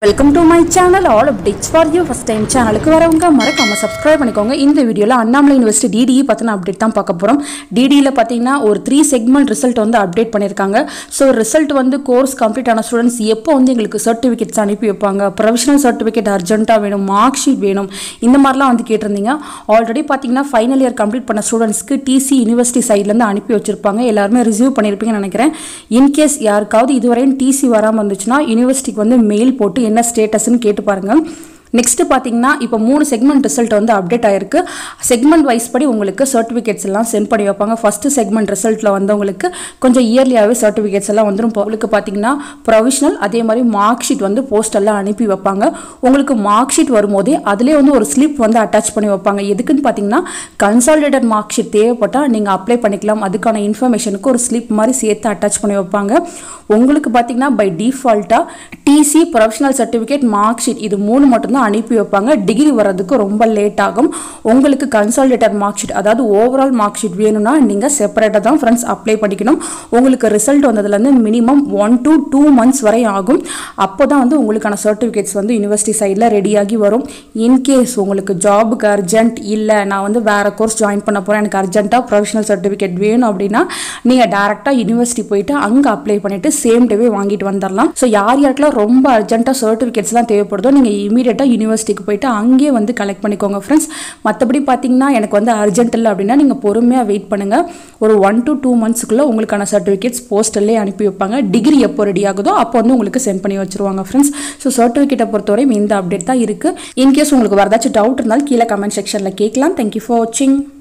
welcome to my channel all updates for you first time சேனலுக்கு வரவங்க மறக்காம subscribe பண்ணிக்கோங்க இந்த வீடியோவில் அண்ணாமலை யூனிவர்சிட்டி டிடிஇ பற்றின அப்டேட் தான் பார்க்க போகிறோம் டிடியில் பார்த்தீங்கன்னா ஒரு த்ரீ செக்மெண்ட் ரிசல்ட் வந்து அப்டேட் பண்ணியிருக்காங்க ஸோ ரிசல்ட் வந்து கோர்ஸ் கம்ப்ளீட் ஆன ஸ்டூடெண்ட்ஸ் எப்போ வந்து எங்களுக்கு சர்டிஃபிகேட்ஸ் அனுப்பி வைப்பாங்க ப்ரொஃபஷனல் சர்டிஃபிகேட் அர்ஜென்ட்டாக வேணும் மார்க் ஷீட் வேணும் இந்த மாதிரிலாம் வந்து கேட்டிருந்தீங்க ஆல்ரெடி பார்த்தீங்கன்னா ஃபைனல் இயர் கம்ப்ளீட் பண்ண ஸ்டூடெண்ட்ஸ்க்கு டிசி யூனிவர்சிட்டி சைட்லேருந்து அனுப்பி வச்சிருப்பாங்க எல்லாருமே ரிசீவ் பண்ணியிருப்பீங்கன்னு நினைக்கிறேன் இன்கேஸ் யாருக்காவது இதுவரையும் டிசி வராமல் இருந்துச்சுன்னா யூனிவர்சிட்டிக்கு வந்து மெயில் போட்டு என்ன ஸ்டேட்டஸ்ன்னு கேட்டு பாருங்கள் நெக்ஸ்ட் பார்த்தீங்கன்னா இப்போ மூணு செக்மெண்ட் ரிசல்ட் வந்து அப்டேட் ஆயிருக்கு செக்மெண்ட் வைஸ் படி உங்களுக்கு சர்டிஃபிகேட்ஸ் எல்லாம் சென்ட் பண்ணி வைப்பாங்க ஃபர்ஸ்ட் செக்மெண்ட் ரிசல்ட்டில் வந்தவங்களுக்கு கொஞ்சம் இயர்லியாகவே சர்டிஃபிகேட்ஸ் எல்லாம் வந்துடும் உங்களுக்கு பார்த்தீங்கன்னா ப்ரொவிஷனல் அதே மாதிரி மார்க் ஷீட் வந்து போஸ்டெல்லாம் அனுப்பி வைப்பாங்க உங்களுக்கு மார்க் ஷீட் வரும்போதே அதிலே வந்து ஒரு ஸ்லிப் வந்து அட்டாச் பண்ணி வைப்பாங்க எதுக்குன்னு பார்த்தீங்கன்னா கன்சாலிடேட்டட் மார்க் ஷீட் தேவைப்பட்டால் நீங்கள் அப்ளை பண்ணிக்கலாம் அதுக்கான இன்ஃபர்மேஷனுக்கு ஒரு ஸ்லிப் மாதிரி சேர்த்து அட்டாச் பண்ணி வைப்பாங்க உங்களுக்கு பார்த்தீங்கன்னா பை டிஃபால்ட்டாக TC professional certificate mark sheet இது மூணு மட்டும்தான் அனுப்பி வைப்பாங்க டிகிரி வர்றதுக்கு ரொம்ப லேட் ஆகும் உங்களுக்கு கன்சாலிடேட்டட் மார்க் ஷீட் அதாவது ஓவரால் மார்க் ஷீட் வேணும்னா நீங்கள் செப்பரேட்டாக தான் ஃப்ரெண்ட்ஸ் அப்ளை பண்ணிக்கணும் உங்களுக்கு ரிசல்ட் வந்ததுலேருந்து minimum one to two months வரை ஆகும் அப்போ தான் வந்து உங்களுக்கான சர்டிஃபிகேட்ஸ் வந்து யூனிவர்சிட்டி சைடில் ரெடியாகி வரும் இன்கேஸ் உங்களுக்கு ஜாபுக்கு அர்ஜென்ட் இல்லை நான் வந்து வேறு கோர்ஸ் ஜாயின் பண்ண போகிறேன் எனக்கு அர்ஜென்ட்டாக ப்ரொஃபஷனல் சர்டிஃபிகேட் வேணும் அப்படின்னா நீங்கள் டேரெக்டாக யூனிவர்சிட்டி போயிட்டு அங்கே அப்ளை பண்ணிவிட்டு சேம் டேவே வாங்கிட்டு வந்துடலாம் ஸோ யார் யாருக்கெல்லாம் ரொம்ப அர்ஜென்ட்டாக சர்டிஃபிகேட்ஸ்லாம் தேவைப்படுதோ நீங்கள் இமீடியட்டாக யூனிவர்சிட்டிக்கு போயிட்டு அங்கேயே வந்து கலெக்ட் பண்ணிக்கோங்க ஃப்ரெண்ட்ஸ் மற்றபடி பார்த்தீங்கன்னா எனக்கு வந்து அர்ஜென்ட் இல்லை அப்படின்னா நீங்கள் பொறுமையாக வெயிட் பண்ணுங்கள் ஒரு ஒன் to டூ மந்த்ஸ்க்குள்ளே உங்களுக்கான சர்டிஃபிகேட்ஸ் போஸ்டல்லே அனுப்பி வைப்பாங்க டிகிரி எப்போ ரெடி ஆகுதோ அப்போ வந்து உங்களுக்கு சென்ட் பண்ணி வச்சிருவாங்க ஃப்ரெண்ட்ஸ் ஸோ சர்டிஃபிகேட்டை பொறுத்தவரை இந்த அப்டேட் தான் இருக்குது இன்கேஸ் உங்களுக்கு வரதாச்சும் டவுட் இருந்தாலும் கீழே கமெண்ட் செக்ஷனில் கேட்கலாம் தேங்க்யூ ஃபார் வாட்சிங்